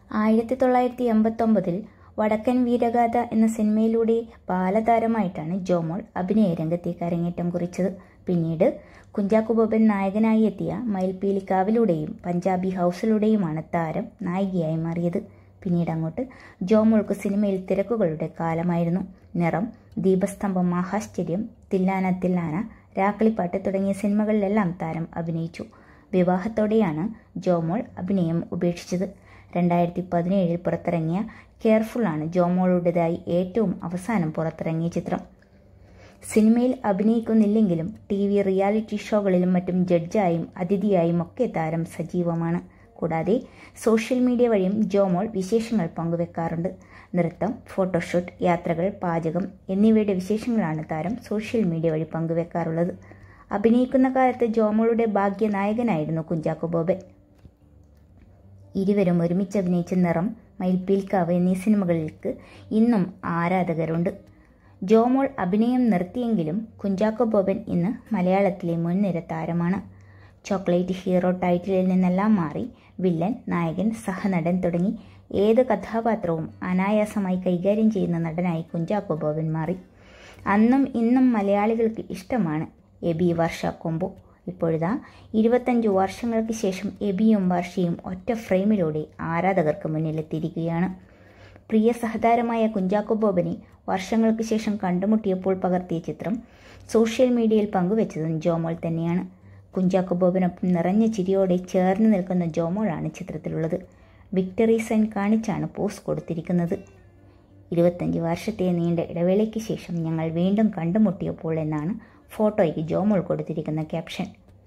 ആയിരത്തി തൊള്ളായിരത്തി എൺപത്തൊമ്പതിൽ വടക്കൻ വീരഗാഥ എന്ന സിനിമയിലൂടെ ബാലതാരമായിട്ടാണ് ജോമോൾ അഭിനയ രംഗത്തേക്ക് അരങ്ങേറ്റം കുറിച്ചത് പിന്നീട് കുഞ്ചാക്കോ ബോബൻ നായകനായി എത്തിയ മയിൽപീലിക്കാവിലൂടെയും പഞ്ചാബി ഹൗസിലൂടെയുമാണ് താരം നായികയായി മാറിയത് പിന്നീട് അങ്ങോട്ട് ജോമോൾക്ക് സിനിമയിൽ തിരക്കുകളുടെ കാലമായിരുന്നു നിറം ദീപസ്തംഭം മഹാശ്ചര്യം തില്ലാന തില്ലാന രാക്കളിപ്പാട്ട് തുടങ്ങിയ സിനിമകളിലെല്ലാം താരം അഭിനയിച്ചു വിവാഹത്തോടെയാണ് ജോമോൾ അഭിനയം ഉപേക്ഷിച്ചത് രണ്ടായിരത്തി പതിനേഴിൽ പുറത്തിറങ്ങിയ കെയർഫുള്ളാണ് ജോമോളുടേതായി ഏറ്റവും അവസാനം പുറത്തിറങ്ങിയ ചിത്രം സിനിമയിൽ അഭിനയിക്കുന്നില്ലെങ്കിലും ടി വി റിയാലിറ്റി ഷോകളിലും മറ്റും ജഡ്ജായും അതിഥിയായും ഒക്കെ താരം സജീവമാണ് കൂടാതെ സോഷ്യൽ മീഡിയ വഴിയും ജോമോൾ വിശേഷങ്ങൾ പങ്കുവെക്കാറുണ്ട് നൃത്തം ഫോട്ടോഷൂട്ട് യാത്രകൾ പാചകം എന്നിവയുടെ വിശേഷങ്ങളാണ് താരം സോഷ്യൽ മീഡിയ വഴി പങ്കുവെക്കാറുള്ളത് അഭിനയിക്കുന്ന കാലത്ത് ജോമോളുടെ ഭാഗ്യ നായകനായിരുന്നു കുഞ്ചാക്കോ ബോബൻ ഇരുവരും ഒരുമിച്ച് അഭിനയിച്ച നിറം മയിൽപ്പീൽക്കാവ് എന്നീ സിനിമകളിലേക്ക് ഇന്നും ആരാധകരുണ്ട് ജോമോൾ അഭിനയം നിർത്തിയെങ്കിലും കുഞ്ചാക്കോ ബോബൻ ഇന്ന് മലയാളത്തിലെ മുൻനിര താരമാണ് ചോക്ലേറ്റ് ഹീറോ ടൈറ്റിലിൽ നിന്നെല്ലാം മാറി വില്ലൻ നായകൻ സഹനടൻ തുടങ്ങി ഏത് കഥാപാത്രവും അനായാസമായി കൈകാര്യം ചെയ്യുന്ന നടനായി കുഞ്ചാക്കോ ബോബൻ മാറി അന്നും ഇന്നും മലയാളികൾക്ക് ഇഷ്ടമാണ് എബി വർഷ കൊമ്പോ ഇപ്പോഴിതാ ഇരുപത്തഞ്ച് വർഷങ്ങൾക്ക് ശേഷം എബിയും വർഷയും ഒറ്റ ഫ്രെയിമിലൂടെ ആരാധകർക്ക് മുന്നിലെത്തിയിരിക്കുകയാണ് പ്രിയ സഹതാരമായ കുഞ്ചാക്കോ ബോബനെ വർഷങ്ങൾക്ക് ശേഷം കണ്ടുമുട്ടിയപ്പോൾ പകർത്തിയ ചിത്രം സോഷ്യൽ മീഡിയയിൽ പങ്കുവച്ചതും ജോമോൾ തന്നെയാണ് കുഞ്ചാക്കോ ബോബനൊപ്പം നിറഞ്ഞ ചിരിയോടെ ചേർന്ന് നിൽക്കുന്ന ജോമോളാണ് ചിത്രത്തിലുള്ളത് വിക്ടറി സൈൻ കാണിച്ചാണ് പോസ്റ്റ് കൊടുത്തിരിക്കുന്നത് ഇരുപത്തഞ്ച് വർഷത്തെ നീണ്ട ഇടവേളയ്ക്ക് ശേഷം ഞങ്ങൾ വീണ്ടും കണ്ടുമുട്ടിയപ്പോൾ എന്നാണ് ഫോട്ടോയ്ക്ക് ജോമോൾ കൊടുത്തിരിക്കുന്ന ക്യാപ്ഷൻ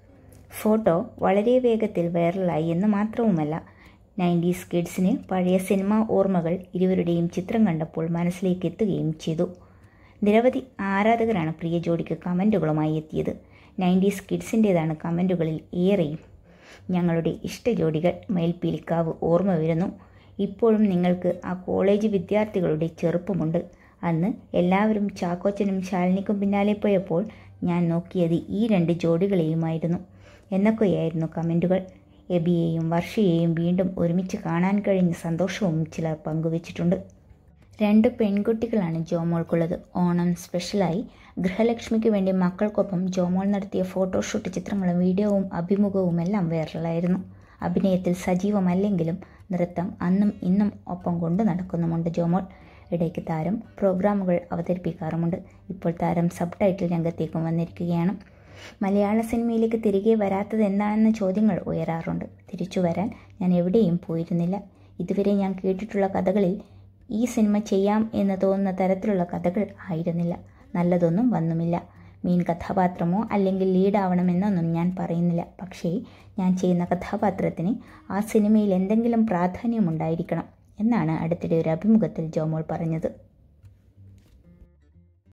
ഫോട്ടോ വളരെ വേഗത്തിൽ വൈറലായി എന്ന് മാത്രവുമല്ല നയൻറ്റീസ് കിഡ്സിന് പഴയ സിനിമാ ഓർമ്മകൾ ഇരുവരുടെയും ചിത്രം കണ്ടപ്പോൾ മനസ്സിലേക്ക് എത്തുകയും ചെയ്തു നിരവധി ആരാധകരാണ് പ്രിയ ജോഡിക്ക് കമൻറ്റുകളുമായി എത്തിയത് നയൻറ്റീസ് കിഡ്സിൻ്റേതാണ് കമൻറ്റുകളിൽ ഏറെയും ഞങ്ങളുടെ ഇഷ്ട ജോഡികൾ മയിൽപ്പീലിക്കാവ് ഓർമ്മ വരുന്നു ഇപ്പോഴും നിങ്ങൾക്ക് ആ കോളേജ് വിദ്യാർത്ഥികളുടെ ചെറുപ്പമുണ്ട് അന്ന് എല്ലാവരും ചാക്കോച്ചനും ശാലിനിക്കും പിന്നാലെ പോയപ്പോൾ ഞാൻ നോക്കിയത് ഈ രണ്ട് ജോഡികളെയുമായിരുന്നു എന്നൊക്കെയായിരുന്നു കമൻറ്റുകൾ എബിയെയും വർഷയെയും വീണ്ടും ഒരുമിച്ച് കാണാൻ കഴിഞ്ഞ സന്തോഷവും ചിലർ പങ്കുവച്ചിട്ടുണ്ട് രണ്ട് പെൺകുട്ടികളാണ് ജോമോൾക്കുള്ളത് ഓണം സ്പെഷ്യലായി ഗൃഹലക്ഷ്മിക്ക് വേണ്ടി മക്കൾക്കൊപ്പം ജോമോൾ നടത്തിയ ഫോട്ടോഷൂട്ട് ചിത്രങ്ങളും വീഡിയോവും അഭിമുഖവും എല്ലാം വൈറലായിരുന്നു അഭിനയത്തിൽ സജീവമല്ലെങ്കിലും നൃത്തം അന്നും ഇന്നും ഒപ്പം കൊണ്ടു നടക്കുന്നുമുണ്ട് ജോമോൾ ഇടയ്ക്ക് താരം പ്രോഗ്രാമുകൾ അവതരിപ്പിക്കാറുമുണ്ട് ഇപ്പോൾ താരം സബ് ടൈറ്റിൽ രംഗത്തേക്കും വന്നിരിക്കുകയാണ് മലയാള സിനിമയിലേക്ക് തിരികെ വരാത്തത് എന്താണെന്ന ചോദ്യങ്ങൾ ഉയരാറുണ്ട് തിരിച്ചു വരാൻ ഞാൻ എവിടെയും പോയിരുന്നില്ല ഇതുവരെ ഞാൻ കേട്ടിട്ടുള്ള കഥകളിൽ ഈ സിനിമ ചെയ്യാം എന്ന് തോന്നുന്ന തരത്തിലുള്ള കഥകൾ ആയിരുന്നില്ല നല്ലതൊന്നും വന്നുമില്ല മീൻ കഥാപാത്രമോ അല്ലെങ്കിൽ ലീഡാവണമെന്നൊന്നും ഞാൻ പറയുന്നില്ല പക്ഷേ ഞാൻ ചെയ്യുന്ന കഥാപാത്രത്തിന് ആ സിനിമയിൽ എന്തെങ്കിലും പ്രാധാന്യമുണ്ടായിരിക്കണം എന്നാണ് അടുത്തിടെ ഒരു അഭിമുഖത്തിൽ ജോമോൾ പറഞ്ഞത്